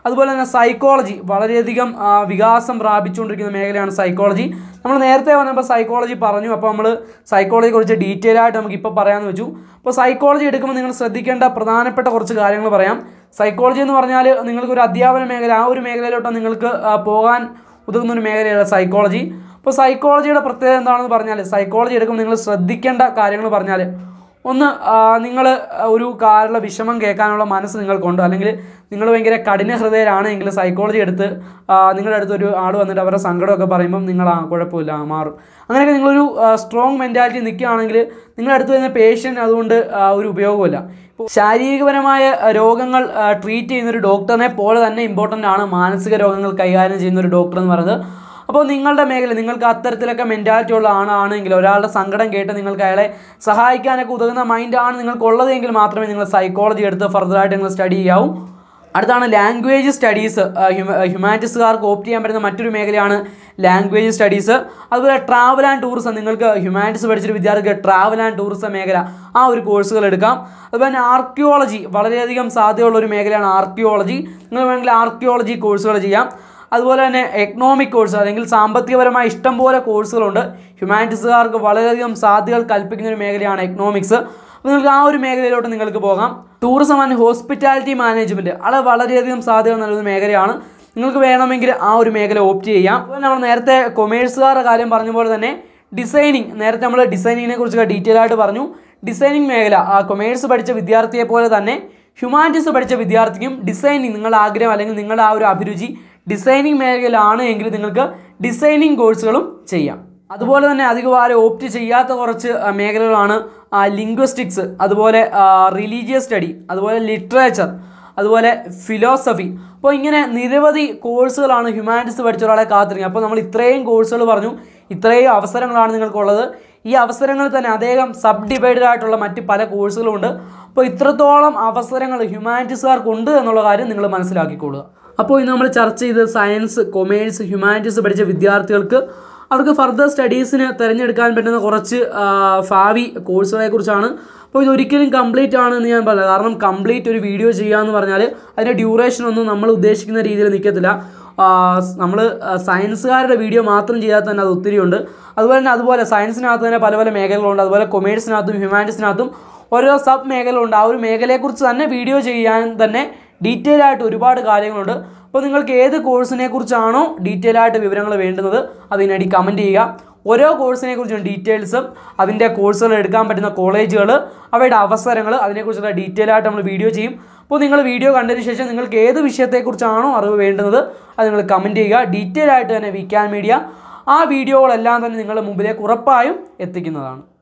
അതുപോലെ തന്നെ സൈക്കോളജി വളരെയധികം ആ, വികാസം പ്രാപിച്ചുകൊണ്ടിരിക്കുന്ന മേഖലയാണ് സൈക്കോളജി നമ്മൾ നേരത്തെ വന്നപ്പോൾ സൈക്കോളജി പറഞ്ഞു അപ്പോൾ നമ്മൾ സൈക്കോളജിയെ കുറിച്ച് ഡീറ്റെയിൽ ആയിട്ട് നമുക്ക് ഇപ്പോൾ പറയാമെന്ന് വെച്ചു അപ്പോൾ സൈക്കോളജി എടുക്കുമ്പോൾ നിങ്ങൾ ശ്രദ്ധിക്കേണ്ട പ്രധാനപ്പെട്ട കുറച്ച് കാര്യങ്ങൾ പറയാം സൈക്കോളജി എന്ന് പറഞ്ഞാൽ നിങ്ങൾക്ക് ഒരു അധ്യാപന മേഖല ആ ഒരു മേഖലയിലോട്ട് നിങ്ങൾക്ക് ആ, പോകാൻ ഉതകുന്ന ഒരു മേഖലയാണ് സൈക്കോളജി അപ്പോൾ സൈക്കോളജിയുടെ പ്രത്യേകത എന്താണെന്ന് പറഞ്ഞാൽ സൈക്കോളജി എടുക്കുമ്പോൾ നിങ്ങൾ ശ്രദ്ധിക്കേണ്ട കാര്യങ്ങൾ പറഞ്ഞാൽ ഒന്ന് നിങ്ങൾ ഒരു കാലുള്ള വിഷമം കേൾക്കാനുള്ള മനസ്സ് നിങ്ങൾക്കുണ്ട് അല്ലെങ്കിൽ നിങ്ങൾ ഭയങ്കര കഠിന ഹൃദയരാണെങ്കിൽ സൈക്കോളജി എടുത്ത് ആ, നിങ്ങളുടെ അടുത്ത് ഒരു ആൾ വന്നിട്ട് അവരുടെ സങ്കടമൊക്കെ പറയുമ്പം നിങ്ങൾ ആ കുഴപ്പമില്ല ആ, മാറും അങ്ങനെയൊക്കെ നിങ്ങളൊരു സ്ട്രോങ് മെൻറ്റാലിറ്റി നിൽക്കുകയാണെങ്കിൽ നിങ്ങളുടെ അടുത്ത് വരുന്ന പേഷ്യൻ്റ് അതുകൊണ്ട് ആ, ഒരു ഉപയോഗമില്ല ഇപ്പോൾ ശാരീരികപരമായ ആ, രോഗങ്ങൾ ട്രീറ്റ് ചെയ്യുന്ന ഒരു ഡോക്ടറിനെ പോലെ തന്നെ ഇമ്പോർട്ടൻ്റ് ആണ് മാനസിക രോഗങ്ങൾ കൈകാര്യം ചെയ്യുന്ന ഒരു ഡോക്ടർ എന്ന് പറയുന്നത് അപ്പോൾ നിങ്ങളുടെ മേഖല നിങ്ങൾക്ക് അത്തരത്തിലൊക്കെ മെൻറ്റാലിറ്റി ഉള്ള ആണാണെങ്കിൽ ഒരാളുടെ സങ്കടം കേട്ട് നിങ്ങൾക്ക് അയാളെ സഹായിക്കാനൊക്കെ ഉതകുന്ന മൈൻഡാണ് നിങ്ങൾക്കുള്ളതെങ്കിൽ മാത്രമേ നിങ്ങൾ സൈക്കോളജി എടുത്ത് ഫർദറായിട്ട് നിങ്ങൾ സ്റ്റഡി ചെയ്യാവൂ അടുത്താണ് ലാംഗ്വേജ് സ്റ്റഡീസ് ഹ്യൂമാനിറ്റീസുകാർക്ക് ഓപ്റ്റ് ചെയ്യാൻ പറ്റുന്ന മറ്റൊരു മേഖലയാണ് ലാംഗ്വേജ് സ്റ്റഡീസ് അതുപോലെ ട്രാവൽ ആൻഡ് ടൂറിസം നിങ്ങൾക്ക് ഹ്യൂമാനിറ്റീസ് പഠിച്ചൊരു വിദ്യാർത്ഥിക്ക് ട്രാവൽ ആൻഡ് ടൂറിസം മേഖല ആ ഒരു കോഴ്സുകൾ എടുക്കാം അതുപോലെ തന്നെ ആർക്കിയോളജി വളരെയധികം സാധ്യതയുള്ള ഒരു മേഖലയാണ് ആർക്കിയോളജി നിങ്ങൾ വേണമെങ്കിൽ ആർക്കിയോളജി കോഴ്സുകൾ ചെയ്യാം അതുപോലെ തന്നെ എക്കണോമിക് കോഴ്സ് അല്ലെങ്കിൽ സാമ്പത്തികപരമായ ഇഷ്ടം പോലെ കോഴ്സുകളുണ്ട് ഹ്യൂമാനിറ്റീസുകാർക്ക് വളരെയധികം സാധ്യതകൾ കൽപ്പിക്കുന്ന ഒരു മേഖലയാണ് എക്കണോമിക്സ് അപ്പോൾ നിങ്ങൾക്ക് ആ ഒരു മേഖലയിലോട്ട് നിങ്ങൾക്ക് പോകാം ടൂറിസം ആൻഡ് ഹോസ്പിറ്റാലിറ്റി മാനേജ്മെൻറ്റ് അത് വളരെയധികം സാധ്യത നൽകുന്ന മേഖലയാണ് നിങ്ങൾക്ക് വേണമെങ്കിൽ ആ ഒരു മേഖല ഓപ്റ്റ് ചെയ്യാം അതുപോലെ നമ്മൾ നേരത്തെ കൊമേഴ്സുകാരുടെ കാര്യം പറഞ്ഞ പോലെ തന്നെ ഡിസൈനിങ് നേരത്തെ നമ്മൾ ഡിസൈനിങ്ങിനെ കുറിച്ചൊക്കെ ഡീറ്റെയിൽ ആയിട്ട് പറഞ്ഞു ഡിസൈനിങ് മേഖല ആ കൊമേഴ്സ് പഠിച്ച വിദ്യാർത്ഥിയെ പോലെ തന്നെ ഹ്യൂമാനിറ്റീസ് പഠിച്ച വിദ്യാർത്ഥിക്കും ഡിസൈനിങ് നിങ്ങളുടെ ആഗ്രഹം അല്ലെങ്കിൽ നിങ്ങളുടെ ആ ഒരു അഭിരുചി ഡിസൈനിങ് മേഖലയിലാണ് എങ്കിൽ നിങ്ങൾക്ക് ഡിസൈനിങ് കോഴ്സുകളും ചെയ്യാം അതുപോലെ തന്നെ അധികം ആരും ഓപ്റ്റ് ചെയ്യാത്ത കുറച്ച് ആ, മേഖലകളാണ് ലിംഗ്വസ്റ്റിക്സ് അതുപോലെ റിലീജിയസ് സ്റ്റഡി അതുപോലെ ലിറ്ററേച്ചർ അതുപോലെ ഫിലോസഫി അപ്പോൾ ഇങ്ങനെ നിരവധി കോഴ്സുകളാണ് ഹ്യൂമാനിറ്റീസ് പഠിച്ച ഒരാളെ കാത്തിരിക്കുന്നത് അപ്പോൾ നമ്മൾ ഇത്രയും കോഴ്സുകൾ പറഞ്ഞു ഇത്രയും അവസരങ്ങളാണ് നിങ്ങൾക്കുള്ളത് ഈ അവസരങ്ങളിൽ തന്നെ അദ്ദേഹം സബ് ഡിവൈഡഡ് ആയിട്ടുള്ള മറ്റ് പല കോഴ്സുകളുമുണ്ട് അപ്പോൾ ഇത്രത്തോളം അവസരങ്ങൾ ഹ്യൂമാനിറ്റീസുകാർക്ക് ഉണ്ട് എന്നുള്ള കാര്യം നിങ്ങൾ മനസ്സിലാക്കിക്കൊള്ളുക അപ്പോൾ ഇന്ന് നമ്മൾ ചർച്ച ചെയ്ത് സയൻസ് കൊമേഴ്സ് ഹ്യൂമാനിറ്റീസ് പഠിച്ച വിദ്യാർത്ഥികൾക്ക് അവർക്ക് ഫർദർ സ്റ്റഡീസിന് തിരഞ്ഞെടുക്കാൻ പറ്റുന്ന കുറച്ച് ആ, ഭാവി കോഴ്സുകളെ കുറിച്ചാണ് അപ്പോൾ ഇതൊരിക്കലും കംപ്ലീറ്റ് ആണെന്ന് ഞാൻ പറഞ്ഞത് കാരണം കംപ്ലീറ്റ് ഒരു വീഡിയോ ചെയ്യാന്ന് പറഞ്ഞാൽ അതിൻ്റെ ഡ്യൂറേഷൻ ഒന്നും നമ്മൾ ഉദ്ദേശിക്കുന്ന രീതിയിൽ നിൽക്കത്തില്ല നമ്മൾ സയൻസുകാരുടെ വീഡിയോ മാത്രം ചെയ്താൽ തന്നെ അത് ഒത്തിരിയുണ്ട് അതുപോലെ തന്നെ അതുപോലെ സയൻസിനകത്ത് തന്നെ പല പല മേഖലകളുണ്ട് അതുപോലെ കൊമേഴ്സിനകത്തും ഹ്യൂമാനിറ്റീസിനകത്തും ഓരോ സബ് മേഖലകളുണ്ട് ആ ഒരു മേഖലയെക്കുറിച്ച് തന്നെ വീഡിയോ ചെയ്യാൻ തന്നെ ഡീറ്റെയിൽ ആയിട്ട് ഒരുപാട് കാര്യങ്ങളുണ്ട് അപ്പോൾ നിങ്ങൾക്ക് ഏത് കോഴ്സിനെ കുറിച്ചാണോ ഡീറ്റെയിൽ ആയിട്ട് വിവരങ്ങൾ വേണ്ടുന്നത് അതിനടി കമൻറ്റ് ചെയ്യുക ഓരോ കോഴ്സിനെ കുറിച്ചും ഡീറ്റെയിൽസും അതിൻ്റെ കോഴ്സുകൾ എടുക്കാൻ പറ്റുന്ന കോളേജുകൾ അവയുടെ അവസരങ്ങൾ അതിനെക്കുറിച്ചുള്ള ഡീറ്റെയിൽ ആയിട്ട് നമ്മൾ വീഡിയോ ചെയ്യും അപ്പോൾ നിങ്ങൾ വീഡിയോ കണ്ടതിന് ശേഷം നിങ്ങൾക്ക് ഏത് വിഷയത്തെക്കുറിച്ചാണോ അറിവ് വേണ്ടുന്നത് അത് നിങ്ങൾ കമൻറ്റ് ചെയ്യുക ഡീറ്റെയിൽ ആയിട്ട് തന്നെ വിക്കാൻ മീഡിയ ആ വീഡിയോകളെല്ലാം തന്നെ നിങ്ങളുടെ മുമ്പിലേക്ക് ഉറപ്പായും എത്തിക്കുന്നതാണ്